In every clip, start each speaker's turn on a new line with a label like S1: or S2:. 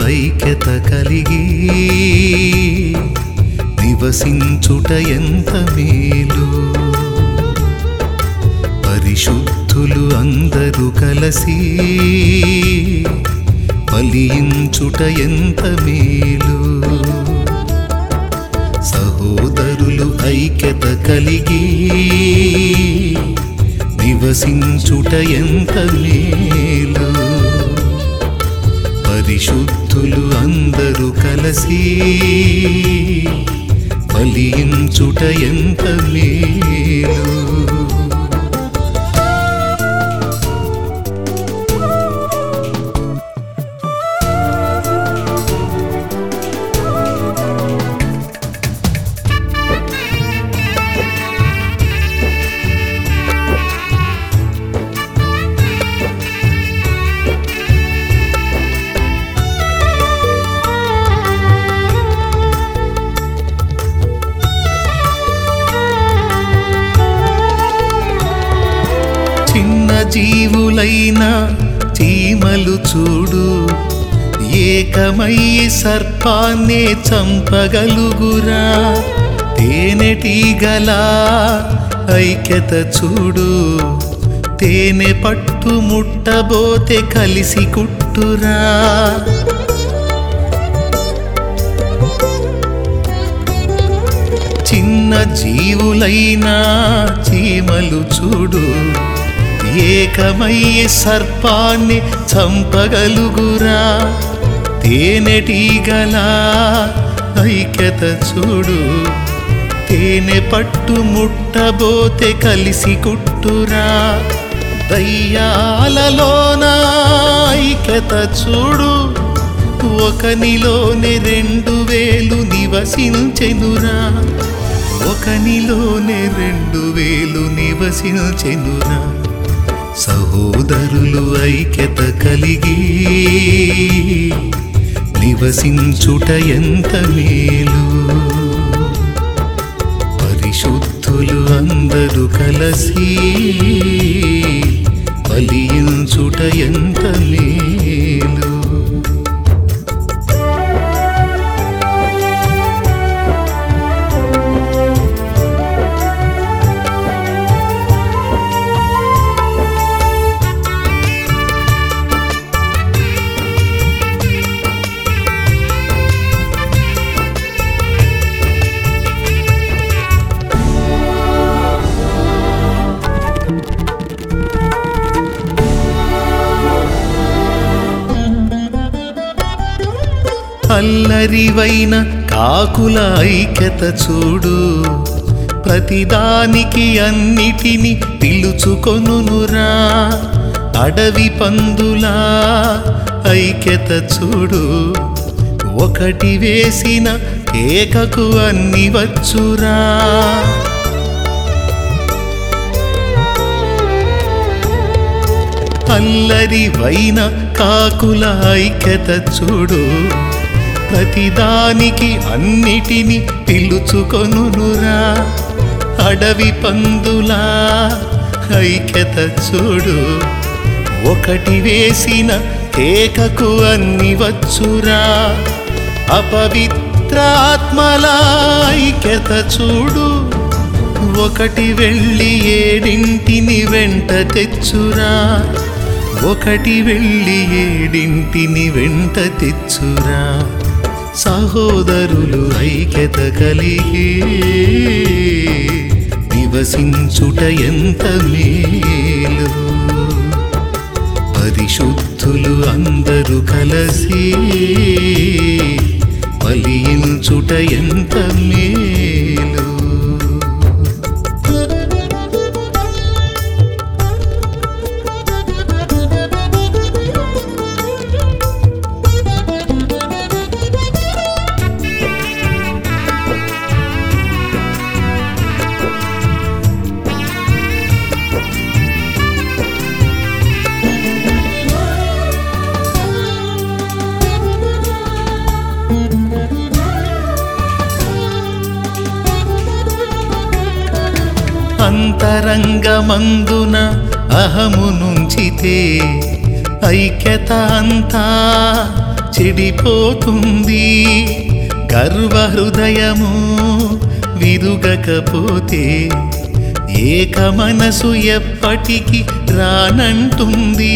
S1: ఐక్యత కలిగి నివసించుట ఎంత మేలు పరిశుద్ధులు అందరూ కలసి ఫలించుట ఎంత మేలు సహోదరులు ఐక్యత కలిగి నివసించుట ఎంత మేలు పరిశుద్ధులు అందరూ కలసి ఫలించుట ఎంత మేలు చిన్న జీవులైన చీమలు చూడు ఏకమయ్యి సర్పాన్నే చంపగలుగురా తేనెటీగల ఐక్యత చూడు తేనె పట్టు ముట్టబోతే కలిసి కుట్టురా చిన్న జీవులైనా చీమలు చూడు ఏకమయ్యే సర్పాన్ని చంపగలుగురా తేనెటీగల ఐక్యత చూడు తేనె పట్టు ముట్టబోతే కలిసి కుట్టురా దయ్యాలలోన ఐక్యత చూడు ఒకనిలోనే రెండు వేలు నివసించెనురా ఒకనిలోనే రెండు వేలు నివసించెనురా సహోదరులు ఐక్యత కలిగి నివసించుట ఎంత మేలు పరిశుద్ధులు అందరూ కలసి ఫలించుట ఎంత మేలు అల్లరివైన కాకుల ఐక్యత చూడు ప్రతిదానికి అన్నిటిని పిలుచుకొనురా అడవి పందుల ఐక్యత చూడు ఒకటి వేసిన ఏకకు అన్ని వచ్చురా అల్లరి వైన కాకుల ఐక్యత చూడు ప్రతిదానికి అన్నిటిని పిలుచుకొనురా అడవి పందులా ఐక్యత చూడు ఒకటి వేసిన కేకకు అన్ని వచ్చురా అపవిత్ర ఆత్మల ఐక్యత చూడు ఒకటి వెళ్ళి ఏడింటిని వెంట తెచ్చురా ఒకటి వెళ్ళి ఏడింటిని వెంట తెచ్చురా సహోదరులు ఐక్యత కలిగి నివసించుట ఎంత మేలు పరిశుద్ధులు అందరూ కలసి ఫలించుట ఎంత మేలు అంతరంగమందున అహము నుంచితే ఐక్యత అంతా చెడిపోతుంది గర్వ హృదయము విరుగకపోతే ఏక మనసు ఎప్పటికీ రానంటుంది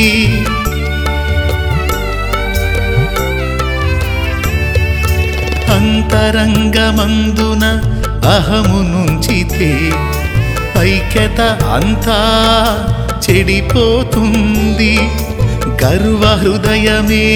S1: అంతరంగమందున అహము నుంచితే ఐక్యత అంతా చెడిపోతుంది గర్వ హృదయమే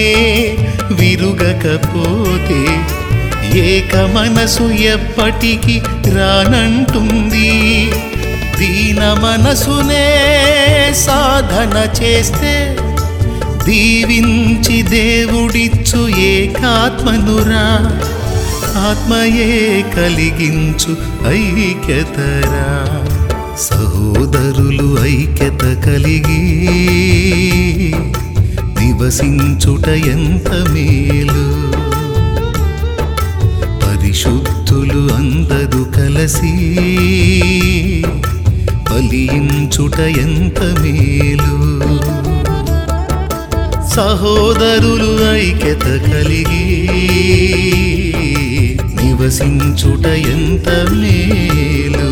S1: విరుగకపోతే ఏక మనసు ఎప్పటికీ రానంటుంది దీన మనసునే సాధన చేస్తే దీవించి దేవుడిచ్చు ఏకాత్మనురా ఆత్మయే కలిగించు ఐక్యతరా సహోదరులు ఐక్యత కలిగి నివసించుట ఎంత మేలు పరిశుద్ధులు అందరూ కలసి ఫలించుట ఎంత మేలు సహోదరులు ఐక్యత కలిగి నివసించుట ఎంత మేలు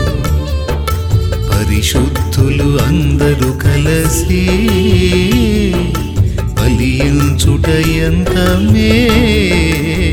S1: పరిశుద్ధులు అందరూ కలసి ఫలించుట ఎంత మేలు